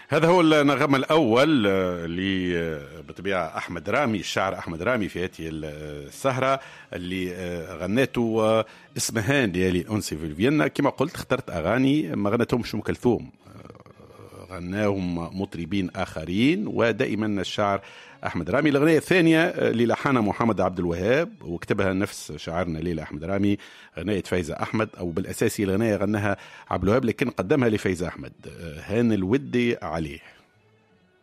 هذا هو النغم الأول اللي آه، آه، بطبيعة أحمد رامي الشاعر أحمد رامي في هذه السهرة اللي آه، غناته اسمهان ليالي أنسي في فيينا كما قلت اخترت أغاني ما غنتهمش أم كلثوم غناهم مطربين آخرين ودائما الشاعر احمد رامي الاغنيه الثانيه اللي لحنها محمد عبد الوهاب وكتبها نفس شاعرنا ليلى احمد رامي اغنيه فايزه احمد او بالاساس الاغنيه غناها عبد الوهاب لكن قدمها لفايزه احمد هان الودي عليه